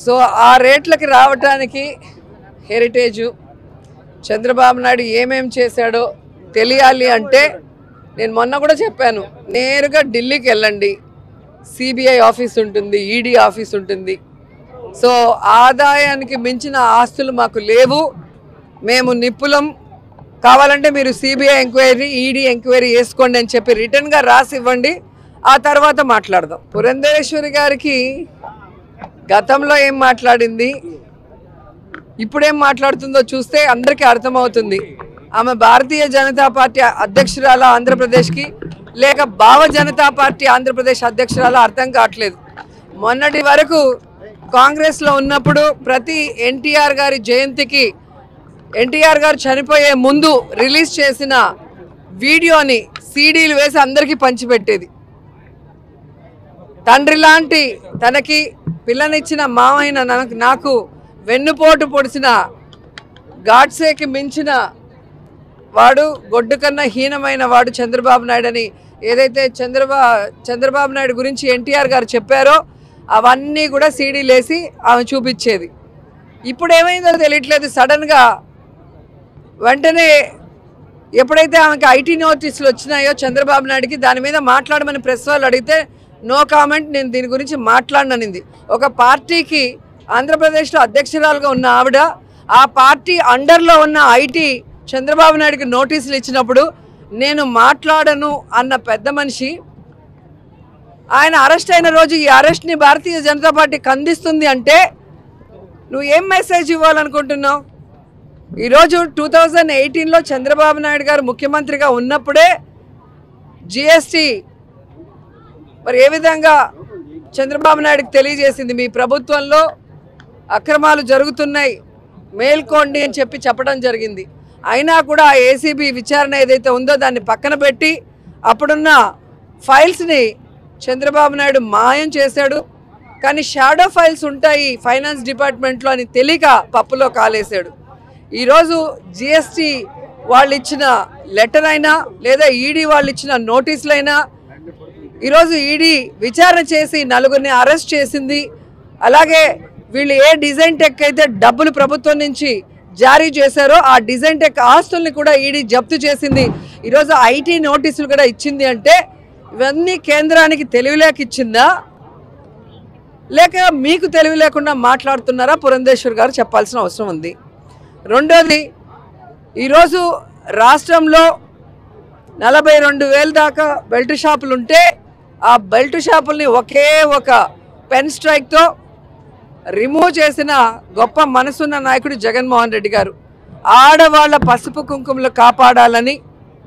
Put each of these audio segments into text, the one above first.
so ఆ రేట్లకి రావటానికి heritage Chandrababu Naidu ఏమేం చేశాడో తెలియాలి అంటే నేను మొన్న కూడా చెప్పాను నేరుగా ఢిల్లీకి వెళ్ళండి సిబిఐ ఆఫీస్ ఉంటుంది ఈడీ ఆఫీస్ ఉంటుంది సో ఆదాయానికి మించిన ఆస్తులు మాకు లేవు మేము నిపులం కావాలంటే మీరు సిబిఐ ఎంక్వైరీ ఈడీ ఎంక్వైరీ వేసుకోండి అని చెప్పి రిటర్న్గా రాసి ఇవ్వండి ఆ తర్వాత మాట్లాడదాం పురంధరేశ్వరి గారికి గతంలో ఏం మాట్లాడింది ఇప్పుడేం మాట్లాడుతుందో చూస్తే అందరికీ అర్థమవుతుంది ఆమె భారతీయ జనతా పార్టీ అధ్యక్షురాల ఆంధ్రప్రదేశ్కి లేక భావ జనతా పార్టీ ఆంధ్రప్రదేశ్ అధ్యక్షురాల అర్థం కావట్లేదు మొన్నటి వరకు కాంగ్రెస్లో ఉన్నప్పుడు ప్రతి ఎన్టీఆర్ గారి జయంతికి ఎన్టీఆర్ గారు చనిపోయే ముందు రిలీజ్ చేసిన వీడియోని సీడీలు వేసి అందరికీ పంచిపెట్టేది తండ్రి లాంటి తనకి పిల్లనిచ్చిన మామైన నాకు నాకు వెన్నుపోటు పొడిచిన గాడ్సేకి మించిన వాడు గొడ్డు కన్నా హీనమైన వాడు చంద్రబాబు నాయుడు అని ఏదైతే చంద్రబా చంద్రబాబు నాయుడు గురించి ఎన్టీఆర్ గారు చెప్పారో అవన్నీ కూడా సీడీలు వేసి ఆమె చూపించేది ఇప్పుడు ఏమైందో తెలియట్లేదు సడన్గా వెంటనే ఎప్పుడైతే ఆమెకి ఐటీ నోటీసులు వచ్చినాయో చంద్రబాబు నాయుడుకి దాని మీద మాట్లాడమని ప్రెస్ వాళ్ళు అడిగితే నో కామెంట్ నేను దీని గురించి మాట్లాడననింది ఒక పార్టీకి ఆంధ్రప్రదేశ్లో అధ్యక్షురాలుగా ఉన్న ఆవిడ ఆ పార్టీ అండర్లో ఉన్న ఐటీ చంద్రబాబు నాయుడుకి నోటీసులు ఇచ్చినప్పుడు నేను మాట్లాడను అన్న పెద్ద మనిషి ఆయన అరెస్ట్ అయిన రోజు ఈ అరెస్ట్ని భారతీయ జనతా పార్టీ ఖండిస్తుంది అంటే నువ్వు ఏం మెసేజ్ ఇవ్వాలనుకుంటున్నావు ఈరోజు టూ థౌజండ్ ఎయిటీన్లో చంద్రబాబు నాయుడు గారు ముఖ్యమంత్రిగా ఉన్నప్పుడే జిఎస్టీ మరి ఏ విధంగా చంద్రబాబు నాయుడుకి తెలియజేసింది మీ ప్రభుత్వంలో అక్రమాలు జరుగుతున్నాయి మేల్కోండి అని చెప్పి చెప్పడం జరిగింది అయినా కూడా ఆ ఏసీబీ విచారణ ఏదైతే ఉందో దాన్ని పక్కన పెట్టి అప్పుడున్న ఫైల్స్ని చంద్రబాబు నాయుడు మాయం చేశాడు కానీ షాడో ఫైల్స్ ఉంటాయి ఫైనాన్స్ డిపార్ట్మెంట్లో అని తెలియక పప్పులో కాలేశాడు ఈరోజు జిఎస్టీ వాళ్ళు ఇచ్చిన లెటర్ అయినా లేదా ఈడీ వాళ్ళు ఇచ్చిన నోటీసులైనా ఈరోజు ఈడీ విచారణ చేసి నలుగురిని అరెస్ట్ చేసింది అలాగే వీళ్ళు ఏ డిజైన్ టెక్ అయితే డబ్బులు ప్రభుత్వం నుంచి జారీ చేశారో ఆ డిజైన్ టెక్ ఆస్తుల్ని కూడా ఈడీ జప్తు చేసింది ఈరోజు ఐటీ నోటీసులు కూడా ఇచ్చింది అంటే ఇవన్నీ కేంద్రానికి తెలివిలేక ఇచ్చిందా లేక మీకు తెలివి లేకుండా మాట్లాడుతున్నారా పురంధేశ్వర్ గారు చెప్పాల్సిన అవసరం ఉంది రెండోది ఈరోజు రాష్ట్రంలో నలభై రెండు వేల దాకా బెల్ట్ షాపులు ఉంటే ఆ బెల్ట్ షాపుల్ని ఒకే ఒక పెన్ స్ట్రైక్తో రిమూవ్ చేసిన గొప్ప మనసున్న నాయకుడు జగన్మోహన్ రెడ్డి గారు ఆడవాళ్ళ పసుపు కుంకుమలు కాపాడాలని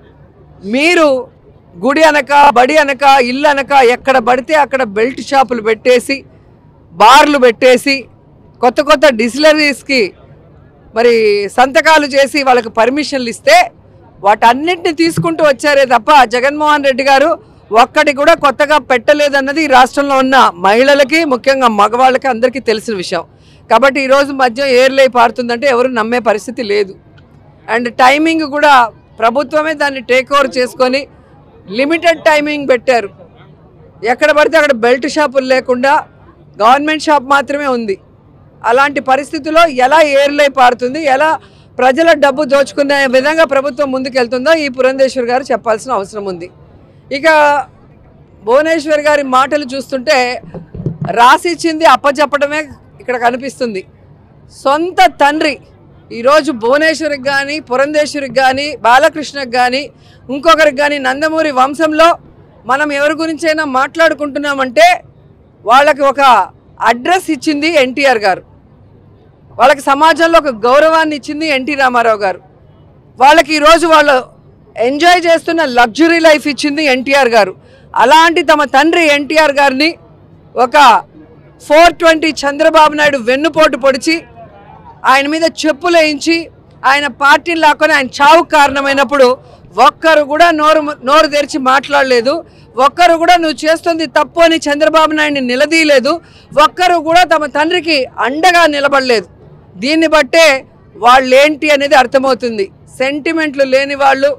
మీరు గుడి అనక బడి అనక ఇల్లు అనక ఎక్కడ పడితే అక్కడ బెల్ట్ షాపులు పెట్టేసి బార్లు పెట్టేసి కొత్త కొత్త డిస్టిలరీస్కి మరి సంతకాలు చేసి వాళ్ళకి పర్మిషన్లు ఇస్తే వాటన్నిటిని తీసుకుంటూ వచ్చారే తప్ప జగన్మోహన్ రెడ్డి గారు ఒక్కటి కూడా కొత్తగా పెట్టలేదన్నది ఈ రాష్ట్రంలో ఉన్న మహిళలకి ముఖ్యంగా మగవాళ్ళకి అందరికీ తెలిసిన విషయం కాబట్టి ఈరోజు మధ్య ఏర్లై పారుతుందంటే ఎవరు నమ్మే పరిస్థితి లేదు అండ్ టైమింగ్ కూడా ప్రభుత్వమే దాన్ని టేక్ ఓవర్ చేసుకొని లిమిటెడ్ టైమింగ్ పెట్టారు ఎక్కడ పడితే అక్కడ బెల్ట్ షాపులు లేకుండా గవర్నమెంట్ షాప్ మాత్రమే ఉంది అలాంటి పరిస్థితుల్లో ఎలా ఏర్లై పారుతుంది ఎలా ప్రజల డబ్బు దోచుకునే విధంగా ప్రభుత్వం ముందుకెళ్తుందో ఈ పురంధేశ్వర్ గారు చెప్పాల్సిన అవసరం ఉంది ఇక భువనేశ్వర్ గారి మాటలు చూస్తుంటే రాసిచ్చింది అప్పచెప్పడమే ఇక్కడ కనిపిస్తుంది సొంత తండ్రి ఈరోజు భువనేశ్వరికి కానీ పురంధేశ్వరికి కానీ బాలకృష్ణకి కానీ ఇంకొకరికి కానీ నందమూరి వంశంలో మనం ఎవరి గురించైనా మాట్లాడుకుంటున్నామంటే వాళ్ళకి ఒక అడ్రస్ ఇచ్చింది ఎన్టీఆర్ గారు వాళ్ళకి సమాజంలో ఒక గౌరవాన్ని ఇచ్చింది ఎన్టీ రామారావు గారు వాళ్ళకి ఈరోజు వాళ్ళు ఎంజాయ్ చేస్తున్న లగ్జరీ లైఫ్ ఇచ్చింది ఎన్టీఆర్ గారు అలాంటి తమ తండ్రి ఎన్టీఆర్ గారిని ఒక ఫోర్ ట్వంటీ చంద్రబాబు నాయుడు వెన్నుపోటు పొడిచి ఆయన మీద చెప్పులు వేయించి ఆయన పార్టీని లాక్కొని ఆయన చావు కారణమైనప్పుడు ఒక్కరు కూడా నోరు నోరు తెరిచి మాట్లాడలేదు ఒక్కరు కూడా నువ్వు చేస్తుంది తప్పు అని చంద్రబాబు నాయుడిని నిలదీయలేదు ఒక్కరు కూడా తమ తండ్రికి అండగా నిలబడలేదు దీన్ని బట్టే వాళ్ళు ఏంటి అనేది అర్థమవుతుంది సెంటిమెంట్లు లేని వాళ్ళు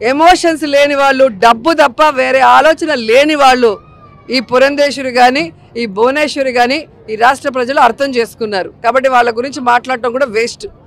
ఎమోషన్స్ లేని వాళ్ళు డబ్బు తప్ప వేరే ఆలోచన లేని వాళ్ళు ఈ పురంధేశ్వరి కానీ ఈ భువనేశ్వరి కానీ ఈ రాష్ట్ర ప్రజలు అర్థం చేసుకున్నారు కాబట్టి వాళ్ళ గురించి మాట్లాడటం కూడా వేస్ట్